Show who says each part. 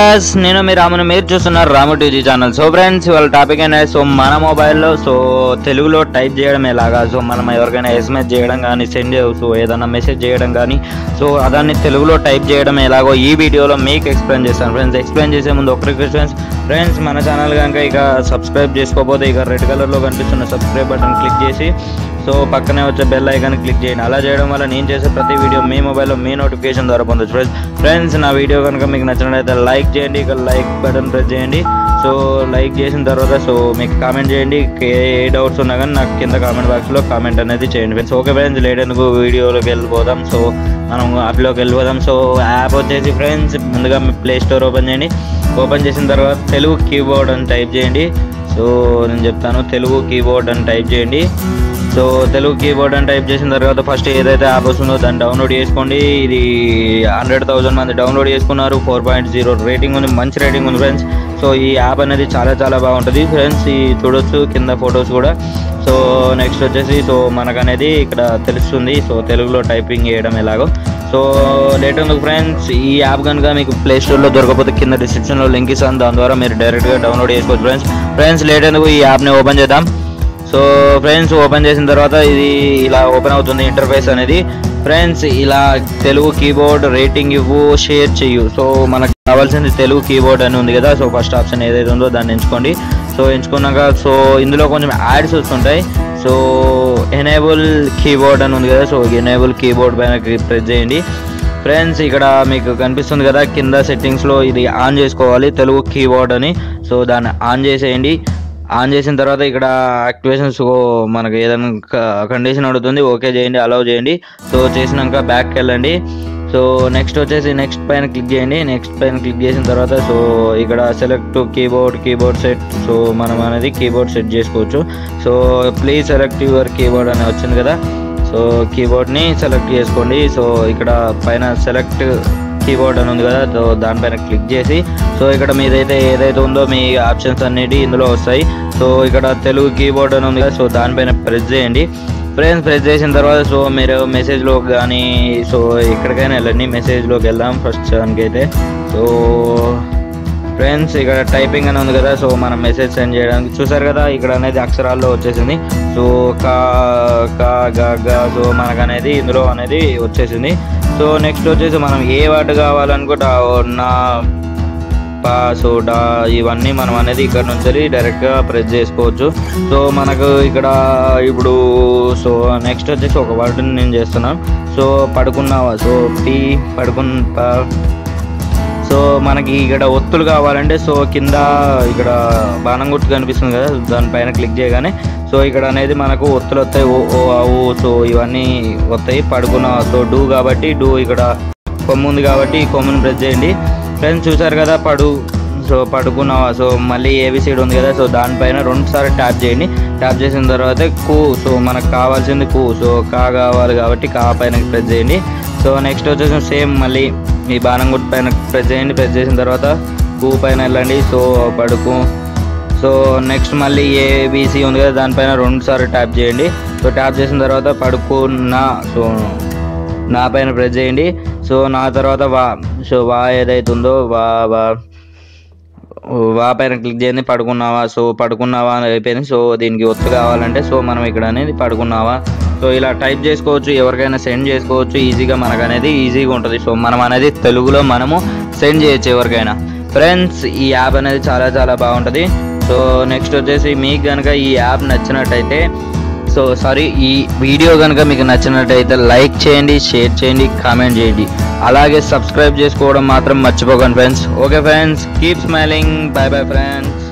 Speaker 1: viewers నేను మీ రాముని మీరు చూస్తున్నారు Ramu TG channel so friends ఇవాళ టాపిక్ అనేది సో మన మొబైల్లో సో తెలుగులో టైప్ చేయడం ఎలాగా సో మనం ఎవరికైనా ఎస్ఎంఎస్ చేయడం కానీ సెండ్ సో ఏదైనా మెసేజ్ చేయడం కానీ సో అదాన్ని తెలుగులో టైప్ చేయడం ఎలాగో ఈ వీడియోలో మీకు ఎక్స్ప్లెయిన్ చేస్తాను ఫ్రెండ్స్ ఎక్స్ప్లెయిన్ చేసే ముందు ఒక రిక్వెస్ట్ ఫ్రెండ్స్ ఫ్రెండ్స్ మన ఛానల్ కనుక ఇక సబ్స్క్రైబ్ చేసుకోకపోతే ఇక రెడ్ కలర్లో కనిపిస్తున్న సబ్స్క్రైబ్ బటన్ క్లిక్ చేసి సో పక్కనే వచ్చే బెల్ ఐకాన్ క్లిక్ చేయండి అలా చేయడం వల్ల నేను చేసే ప్రతి వీడియో మీ మొబైల్లో మీ నోటిఫికేషన్ ద్వారా పొందొచ్చు ఫ్రెండ్స్ ఫ్రెండ్స్ నా వీడియో కనుక మీకు నచ్చినట్లయితే లైక్ చేయండి ఇక లైక్ బటన్ ప్రెస్ చేయండి సో లైక్ చేసిన తర్వాత సో మీకు కామెంట్ చేయండి ఏ డౌట్స్ ఉన్నా కానీ నాకు కింద కామెంట్ బాక్స్లో కామెంట్ అనేది చేయండి ఫ్రెండ్స్ ఓకే ఫ్రెండ్స్ లేట్ ఎందుకు వీడియోలోకి వెళ్ళిపోదాం సో మనం యాప్లోకి వెళ్ళిపోదాం సో యాప్ వచ్చేసి ఫ్రెండ్స్ ముందుగా మీ ప్లే స్టోర్ ఓపెన్ చేయండి ఓపెన్ చేసిన తర్వాత తెలుగు కీబోర్డ్ అని టైప్ చేయండి సో నేను చెప్తాను తెలుగు కీబోర్డ్ అని టైప్ చేయండి సో తెలుగు కీబోర్డ్ అని టైప్ చేసిన తర్వాత ఫస్ట్ ఏదైతే యాప్ వస్తుందో దాన్ని డౌన్లోడ్ చేసుకోండి ఇది హండ్రెడ్ థౌసండ్ మంది డౌన్లోడ్ చేసుకున్నారు ఫోర్ పాయింట్ జీరో రేటింగ్ ఉంది మంచి రేటింగ్ ఉంది ఫ్రెండ్స్ సో ఈ యాప్ అనేది చాలా చాలా బాగుంటుంది ఫ్రెండ్స్ ఈ చూడొచ్చు కింద ఫొటోస్ కూడా సో నెక్స్ట్ వచ్చేసి సో మనకు అనేది ఇక్కడ తెలుస్తుంది సో తెలుగులో టైపింగ్ చేయడం ఎలాగో సో లేట్ ఉంది ఫ్రెండ్స్ ఈ యాప్ కనుక మీకు ప్లే స్టోర్లో దొరకకపోతే కింద డిస్క్రిప్షన్లో లింక్ ఇస్తాను దాని ద్వారా మీరు డైరెక్ట్గా డౌన్లోడ్ చేసుకోవచ్చు ఫ్రెండ్స్ ఫ్రెండ్స్ లేట్ ఎందుకు ఈ యాప్ని ఓపెన్ చేద్దాం సో ఫ్రెండ్స్ ఓపెన్ చేసిన తర్వాత ఇది ఇలా ఓపెన్ అవుతుంది ఇంటర్ఫేస్ అనేది ఫ్రెండ్స్ ఇలా తెలుగు కీబోర్డ్ రేటింగ్ ఇవ్వు షేర్ చెయ్యు సో మనకు కావాల్సింది తెలుగు కీబోర్డ్ అని ఉంది కదా సో ఫస్ట్ ఆప్షన్ ఏదైతే ఉందో దాన్ని ఎంచుకోండి సో ఎంచుకున్నాక సో ఇందులో కొంచెం యాడ్స్ వస్తుంటాయి సో ఎనేబుల్ కీబోర్డ్ అని ఉంది కదా సో ఎనేబుల్ కీబోర్డ్ పైన ప్రెస్ చేయండి ఫ్రెండ్స్ ఇక్కడ మీకు కనిపిస్తుంది కదా కింద సెట్టింగ్స్లో ఇది ఆన్ చేసుకోవాలి తెలుగు కీబోర్డ్ అని సో దాన్ని ఆన్ చేసేయండి ఆన్ చేసిన తర్వాత ఇక్కడ యాక్టివేషన్స్ మనకు ఏదైనా కండిషన్ అడుగుతుంది ఓకే చేయండి అలౌ చేయండి సో చేసినాక బ్యాక్కి వెళ్ళండి సో నెక్స్ట్ వచ్చేసి నెక్స్ట్ పైన క్లిక్ చేయండి నెక్స్ట్ పైన క్లిక్ చేసిన తర్వాత సో ఇక్కడ select keyboard keyboard set so మనం అనేది కీబోర్డ్ సెట్ చేసుకోవచ్చు so please select your keyboard అని వచ్చింది కదా సో కీబోర్డ్ని సెలెక్ట్ చేసుకోండి సో ఇక్కడ పైన సెలెక్ట్ కీబోర్డ్ అని ఉంది కదా సో దానిపైన క్లిక్ చేసి సో ఇక్కడ మీదైతే ఏదైతే ఉందో మీ ఆప్షన్స్ అన్నిటి ఇందులో వస్తాయి సో ఇక్కడ తెలుగు కీబోర్డ్ అని ఉంది కదా సో దానిపైన ప్రెస్ చేయండి ఫ్రెండ్స్ ప్రెస్ చేసిన తర్వాత సో మీరు మెసేజ్లోకి కానీ సో ఎక్కడికైనా వెళ్ళండి మెసేజ్లోకి వెళ్దాం ఫస్ట్ దానికైతే సో ఫ్రెండ్స్ ఇక్కడ టైపింగ్ అని ఉంది కదా సో మనం మెసేజ్ సెండ్ చేయడానికి చూసారు కదా ఇక్కడ అనేది అక్షరాల్లో వచ్చేసింది సో కా కా గా గా సో మనకు అనేది ఇందులో అనేది వచ్చేసింది సో నెక్స్ట్ వచ్చేసి మనం ఏ వర్డ్ కావాలనుకుంటా నా పా సో డా ఇవన్నీ మనం అనేది ఇక్కడ నుంచి డైరెక్ట్గా ప్రెస్ చేసుకోవచ్చు సో మనకు ఇక్కడ ఇప్పుడు సో నెక్స్ట్ వచ్చేసి ఒక వర్డ్ నేను చేస్తున్నాను సో పడుకున్నావా సో పీ పడుకున్న సో మనకి ఇక్కడ ఒత్తులు కావాలంటే సో కింద ఇక్కడ బాణం గుర్తు కనిపిస్తుంది కదా దానిపైన క్లిక్ చేయగానే సో ఇక్కడ అనేది మనకు ఒత్తులు వస్తాయి ఓ ఓ అవు సో ఇవన్నీ వస్తాయి పడుకున్న సో డూ కాబట్టి డూ ఇక్కడ కొమ్ము ఉంది కాబట్టి ఈ కొమ్ముని ప్రెస్ చేయండి ఫ్రెండ్స్ చూసారు కదా పడు సో పడుకున్నావా సో మళ్ళీ ఏబిసిడ్ ఉంది కదా సో దానిపైన రెండు సార్లు ట్యాప్ చేయండి ట్యాప్ చేసిన తర్వాత కూ సో మనకు కావాల్సింది కూ సో కా కావాలి కాబట్టి కా పైన ప్రెస్ చేయండి సో నెక్స్ట్ వచ్చేసి సేమ్ మళ్ళీ ఈ బాణం గుర్తు పైన ప్రెస్ చేయండి ప్రెస్ చేసిన తర్వాత కూ పైన వెళ్ళండి సో పడుకు సో నెక్స్ట్ మళ్ళీ ఏబీసీ ఉంది కదా దానిపైన రెండు సార్లు ట్యాప్ చేయండి సో ట్యాప్ చేసిన తర్వాత పడుకున్నా సో నా పైన ప్రెస్ చేయండి సో నా తర్వాత వా సో వా ఏదైతే ఉందో వా వా వా పైన క్లిక్ చేయండి పడుకున్నావా సో పడుకున్నావా అని అయిపోయింది సో దీనికి ఒత్తు కావాలంటే సో మనం ఇక్కడ అనేది పడుకున్నావా సో ఇలా టైప్ చేసుకోవచ్చు ఎవరికైనా సెండ్ చేసుకోవచ్చు ఈజీగా మనకు అనేది ఈజీగా ఉంటుంది సో మనం అనేది తెలుగులో మనము సెండ్ చేయొచ్చు ఎవరికైనా ఫ్రెండ్స్ ఈ యాప్ అనేది చాలా చాలా బాగుంటుంది సో నెక్స్ట్ వచ్చేసి మీకు కనుక ఈ యాప్ నచ్చినట్టయితే సో సారీ ఈ వీడియో కనుక మీకు నచ్చినట్టయితే లైక్ చేయండి షేర్ చేయండి కామెంట్ చేయండి అలాగే సబ్స్క్రైబ్ చేసుకోవడం మాత్రం మర్చిపోకండి friends okay friends keep smiling bye bye friends